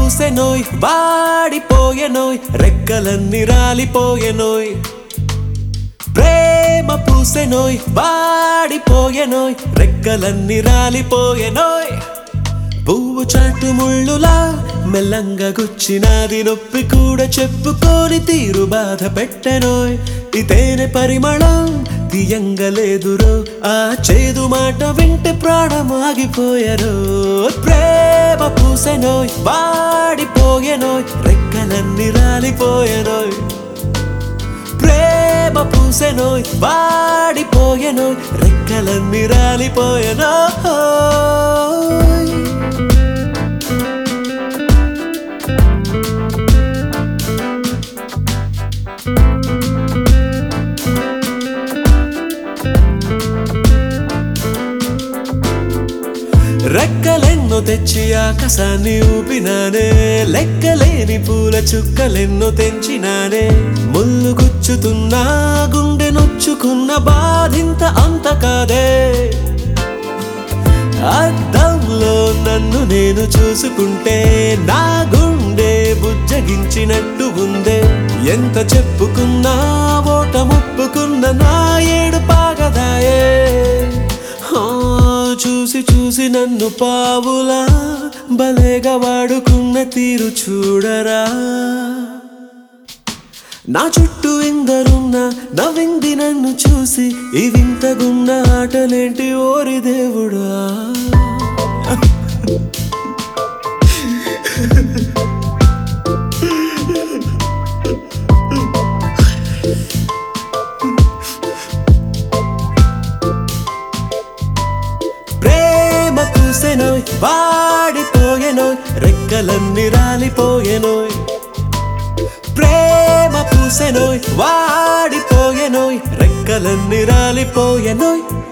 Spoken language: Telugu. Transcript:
పూసెనోయ్ వాడిపోయెనోయ్ రెక్కలన్నీ రాలిపోయెనోయ్ ప్రేమ పూసెనోయ్ వాడిపోయెనోయ్ రెక్కలన్నీ రాలిపోయెనోయ్ పువ్వు చాటు ముళ్ళులా మెల్లంగా గుచ్చినాది నొప్పి కూడా చెప్పుకొని తీరు బాధ పెట్టెనోయ్ ఈ తేనె పరిమళం తీయంగా లేదురో ఆ చేదు మాట వింటే ప్రాణం ఆగిపోయారో ప్రేమ పూసెనోయ్ వాడిపోయెనోయ్ రెక్కలన్నీ రాలిపోయెనోయ్ ప్రేమ పూసెనోయ్ వాడిపోయెనోయ్ రెక్కలన్నీ రాలిపోయెనోయ్ రెక్కలెన్నో తెచ్చి ఆకాశాన్ని ఊపినానే లెక్కలేని పూల చుక్కలెన్నో తెంచినానే ముళ్ళు గుచ్చుతున్నా గుండె నొచ్చుకున్న బాధింత అంత కాదే అద్దంలో నన్ను నేను చూసుకుంటే నా గుండె బుజ్జగించినట్టు ఉందే ఎంత చెప్పుకున్నా ఓట ముప్పుకున్న నా ఏడు పాగదాయే ఆ, చూసి చూసి నన్ను పావులా భలేగా వాడుకున్న తీరు చూడరా నా చుట్టూ ఎందరున్నా నవ్వింది నన్ను చూసి ఈ వింతగున్న ఆటలేంటి ఓరి దేవుడా ప్రేమ పూసెనోయ్ వాడిపోయెనోయ్ రెక్కలన్నీ రాలిపోయెనోయ్ ప్రేమ పూసెనోయ్ వాడిపోయెనోయ్ రెక్కలన్నీ రాలిపోయెనోయ్